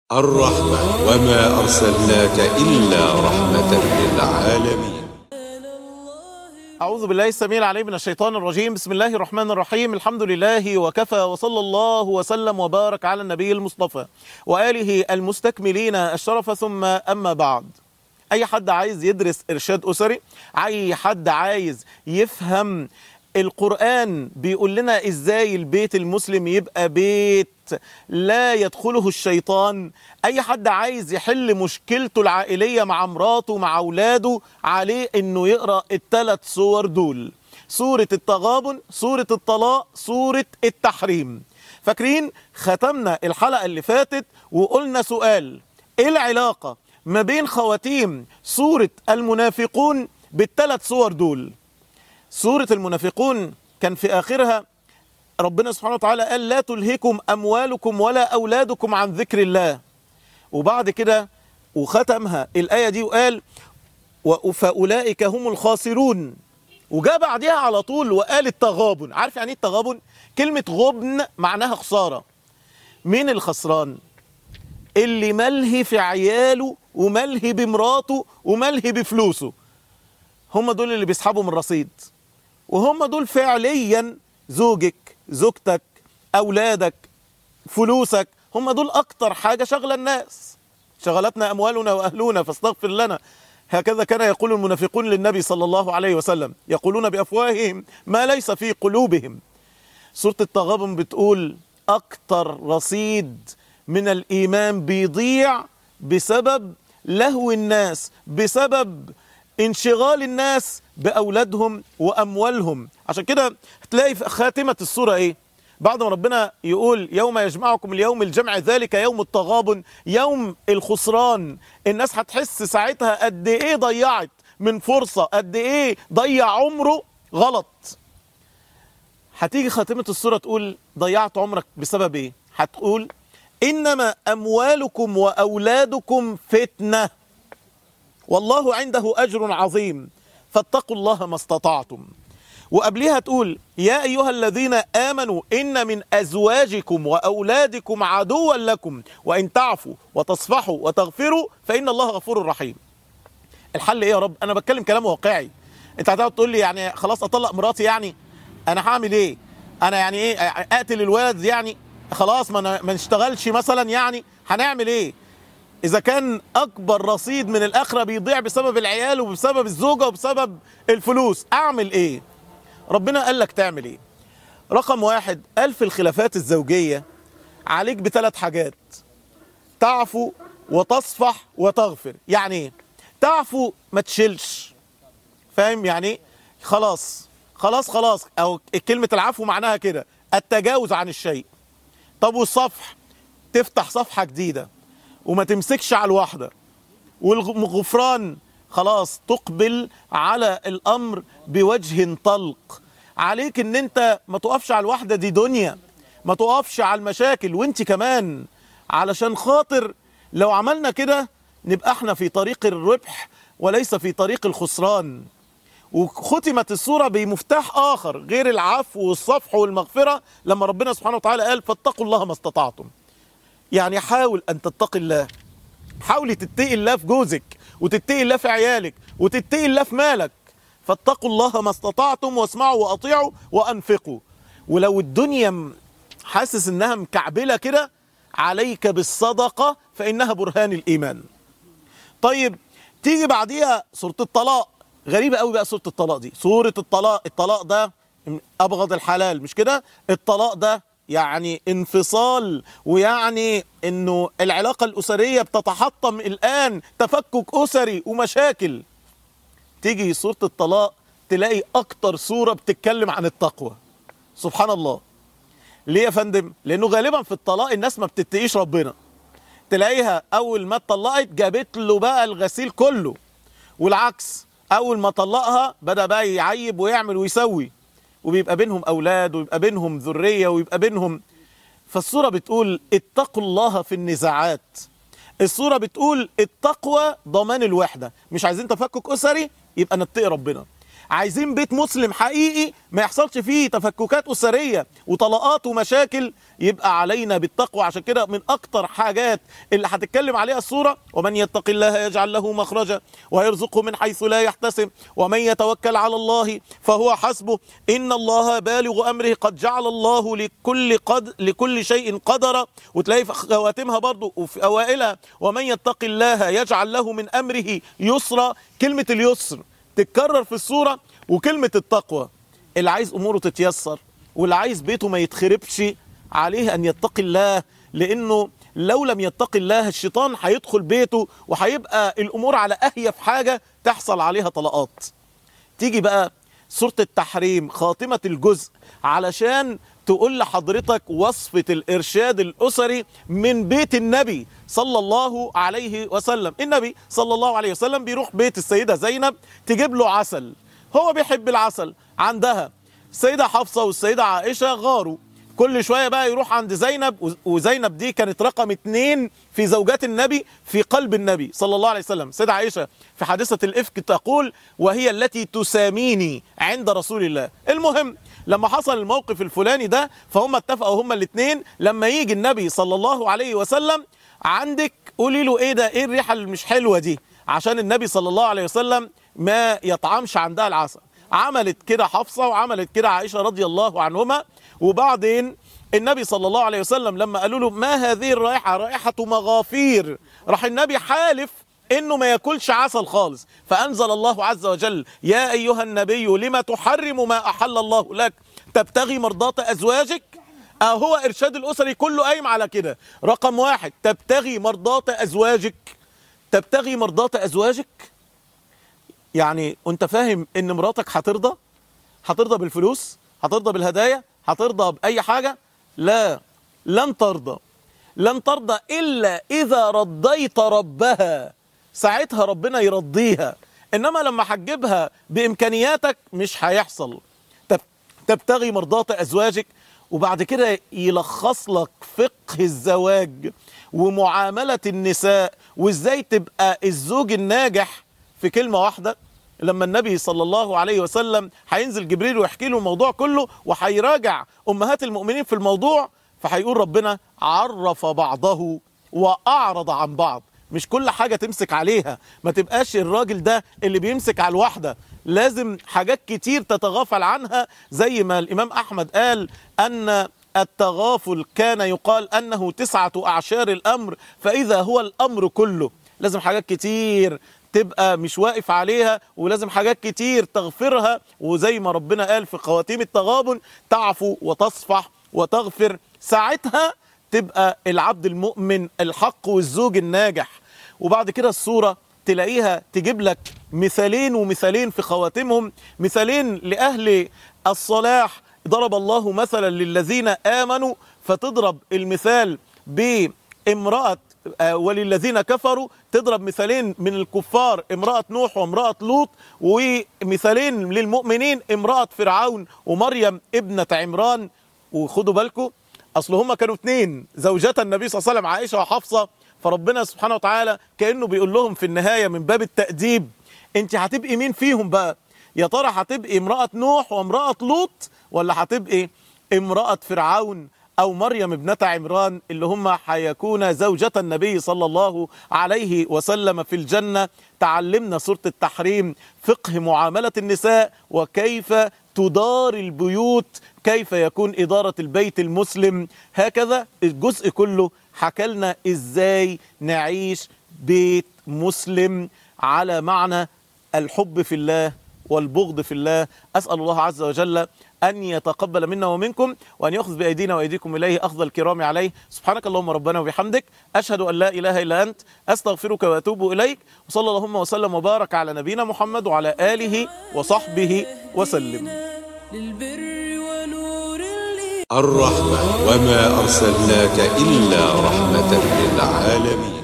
الرحمة وما أرسلناك إلا رحمة للعالمين أعوذ بالله السميع العليم من الشيطان الرجيم بسم الله الرحمن الرحيم الحمد لله وكفى وصلى الله وسلم وبارك على النبي المصطفى وآله المستكملين الشرف ثم أما بعد أي حد عايز يدرس إرشاد أسري أي حد عايز يفهم القرآن بيقول لنا إزاي البيت المسلم يبقى بيت لا يدخله الشيطان أي حد عايز يحل مشكلته العائلية مع مراته مع أولاده عليه إنه يقرأ الثلاث صور دول سورة التغابن سورة الطلاق سورة التحريم فاكرين ختمنا الحلقة اللي فاتت وقلنا سؤال ايه العلاقة ما بين خواتيم سورة المنافقون بالثلاث صور دول سورة المنافقون كان في آخرها ربنا سبحانه وتعالى قال لا تلهكم أموالكم ولا أولادكم عن ذكر الله وبعد كده وختمها الآية دي وقال و- فأولئك هم الخاسرون وجاء بعدها على طول وقال التغابن عارف يعني ايه التغابن كلمة غبن معناها خسارة مين الخسران اللي ملهي في عياله وملهي بمراته وملهي بفلوسه هم دول اللي بيسحبوا من الرصيد وهم دول فعليا زوجك زوجتك اولادك فلوسك هم دول اكتر حاجه شغله الناس شغلتنا اموالنا واهلنا فاستغفر لنا هكذا كان يقول المنافقون للنبي صلى الله عليه وسلم يقولون بافواههم ما ليس في قلوبهم سوره التغابن بتقول اكتر رصيد من الايمان بيضيع بسبب لهو الناس بسبب انشغال الناس باولادهم واموالهم عشان كده هتلاقي في خاتمه السوره ايه بعد ما ربنا يقول يوم يجمعكم اليوم الجمع ذلك يوم التغابن يوم الخسران الناس هتحس ساعتها قد ايه ضيعت من فرصه قد ايه ضيع عمره غلط هتيجي خاتمه السوره تقول ضيعت عمرك بسبب ايه هتقول انما اموالكم واولادكم فتنه والله عنده اجر عظيم فاتقوا الله ما استطعتم وقبلها تقول يا ايها الذين امنوا ان من ازواجكم واولادكم عدوا لكم وان تعفوا وتصفحوا وتغفروا فان الله غفور رحيم الحل ايه يا رب انا بتكلم كلام واقعي انت هتقعد تقول لي يعني خلاص اطلق مراتي يعني انا هعمل ايه انا يعني ايه اقتل الولد يعني خلاص ما أنا- ما نشتغلش مثلا يعني هنعمل ايه اذا كان اكبر رصيد من الاخره بيضيع بسبب العيال وبسبب الزوجه وبسبب الفلوس اعمل ايه ربنا قال لك تعمل ايه رقم واحد قال في الخلافات الزوجيه عليك بثلاث حاجات تعفو وتصفح وتغفر يعني ايه تعفو ما تشيلش فاهم يعني ايه خلاص خلاص خلاص او كلمه العفو معناها كده التجاوز عن الشيء طب والصفح تفتح صفحه جديده وما تمسكش على الواحده والغفران خلاص تقبل على الامر بوجه طلق عليك ان انت ما تقفش على الواحده دي دنيا ما تقفش على المشاكل وانت كمان علشان خاطر لو عملنا كده نبقى احنا في طريق الربح وليس في طريق الخسران وختمت السوره بمفتاح اخر غير العفو والصفح والمغفره لما ربنا سبحانه وتعالى قال فاتقوا الله ما استطعتم يعني حاول ان تتقي الله حاولي تتقي الله في جوزك وتتقي الله في عيالك وتتقي الله في مالك فاتقوا الله ما استطعتم واسمعوا واطيعوا وانفقوا ولو الدنيا م- حاسس انها مكعبله كده عليك بالصدقه فانها برهان الايمان طيب تيجي بعديها سوره الطلاق غريبه قوي بقى سوره الطلاق دي سوره الطلاق الطلاق ده ابغض الحلال مش كده الطلاق ده يعني انفصال ويعني انه العلاقه الاسريه بتتحطم الان تفكك اسري ومشاكل تيجي سوره الطلاق تلاقي اكتر سوره بتتكلم عن التقوى سبحان الله ليه يا فندم لانه غالبا في الطلاق الناس ما بتتقيش ربنا تلاقيها اول ما اتطلقت جابت له بقى الغسيل كله والعكس اول ما طلقها بدا بقى يعيب ويعمل ويسوي وبيبقى بينهم اولاد ويبقى بينهم ذريه ويبقى بينهم فالسوره بتقول اتقوا الله في النزاعات السوره بتقول التقوى ضمان الوحده مش عايزين تفكك اسري يبقى نتقي ربنا عايزين بيت مسلم حقيقي ما يحصلش فيه تفككات أسرية وطلاقات ومشاكل يبقى علينا بالتقوى عشان كده من أكتر حاجات اللي هتتكلم عليها السورة ومن يتق الله يجعل له مخرجا ويرزقه من حيث لا يحتسب ومن يتوكل على الله فهو حسبه إن الله بالغ أمره قد جعل الله لكل قد لكل شيء قدرا وتلاقي في خواتمها برضو وفي أوائلها ومن يتق الله يجعل له من أمره يسرا كلمة اليسر تتكرر في السورة وكلمة التقوى اللي عايز أموره تتيسر واللي عايز بيته ما يتخربش عليه أن يتقي الله لأنه لو لم يتقي الله الشيطان هيدخل بيته وهيبقى الأمور على أهيف حاجة تحصل عليها طلقات تيجي بقى سورة التحريم خاتمة الجزء علشان تقول لحضرتك وصفة الإرشاد الأسري من بيت النبي صلى الله عليه وسلم النبي صلى الله عليه وسلم بيروح بيت السيدة زينب تجيب له عسل هو بيحب العسل عندها السيدة حفصة والسيدة عائشة غاروا كل شوية بقى يروح عند زينب وزينب دي كانت رقم اتنين في زوجات النبي في قلب النبي صلى الله عليه وسلم سيدة عائشة في حادثة الإفك تقول وهي التي تساميني عند رسول الله المهم لما حصل الموقف الفلاني ده فهم اتفقوا هما الاثنين لما يجي النبي صلى الله عليه وسلم عندك قولي له ايه ده ايه الريحه اللي مش حلوه دي عشان النبي صلى الله عليه وسلم ما يطعمش عندها العسل عملت كده حفصه وعملت كده عائشه رضي الله عنهما وبعدين النبي صلى الله عليه وسلم لما قالوا له ما هذه الرائحه رائحه مغافير راح النبي حالف انه ما ياكلش عسل خالص فانزل الله عز وجل يا ايها النبي لما تحرم ما احل الله لك تبتغي مرضات ازواجك اهو ارشاد الاسري كله قايم على كده رقم واحد تبتغي مرضات ازواجك تبتغي مرضات ازواجك يعني انت فاهم ان مراتك هترضى هترضى بالفلوس هترضى بالهدايا هترضى باي حاجه لا لن ترضى لن ترضى الا اذا رضيت ربها ساعتها ربنا يرضيها انما لما هتجيبها بامكانياتك مش هيحصل تبتغي مرضات ازواجك وبعد كده يلخص لك فقه الزواج ومعامله النساء وازاي تبقى الزوج الناجح في كلمه واحده لما النبي صلى الله عليه وسلم هينزل جبريل ويحكي له الموضوع كله وهيراجع امهات المؤمنين في الموضوع فهيقول ربنا عرف بعضه واعرض عن بعض مش كل حاجة تمسك عليها ما تبقاش الراجل ده اللي بيمسك على الواحدة لازم حاجات كتير تتغافل عنها زي ما الإمام أحمد قال أن التغافل كان يقال أنه تسعة أعشار الأمر فإذا هو الأمر كله لازم حاجات كتير تبقى مش واقف عليها ولازم حاجات كتير تغفرها وزي ما ربنا قال في خواتيم التغابن تعفو وتصفح وتغفر ساعتها تبقى العبد المؤمن الحق والزوج الناجح وبعد كده الصورة تلاقيها تجيب لك مثالين ومثالين في خواتمهم مثالين لأهل الصلاح ضرب الله مثلا للذين آمنوا فتضرب المثال بامرأة وللذين كفروا تضرب مثالين من الكفار امرأة نوح وامرأة لوط ومثالين للمؤمنين امرأة فرعون ومريم ابنة عمران وخدوا بالكم اصل هما كانوا اتنين زوجات النبي صلى الله عليه وسلم عائشه وحفصه فربنا سبحانه وتعالى كانه بيقول لهم في النهايه من باب التاديب انت هتبقي مين فيهم بقى يا ترى هتبقي امراه نوح وامراه لوط ولا هتبقي امراه فرعون او مريم ابنه عمران اللي هم هيكون زوجة النبي صلى الله عليه وسلم في الجنه تعلمنا سوره التحريم فقه معامله النساء وكيف تدار البيوت كيف يكون إدارة البيت المسلم هكذا الجزء كله حكى لنا إزاي نعيش بيت مسلم على معنى الحب في الله والبغض في الله أسأل الله عز وجل أن يتقبل منا ومنكم وأن يأخذ بأيدينا وأيديكم إليه أخذ الكرام عليه سبحانك اللهم ربنا وبحمدك أشهد أن لا إله إلا أنت أستغفرك وأتوب إليك وصلى اللهم وسلم وبارك على نبينا محمد وعلى آله وصحبه وسلم للبر ونور الإيمان الرحمة وما أرسلناك إلا رحمة للعالمين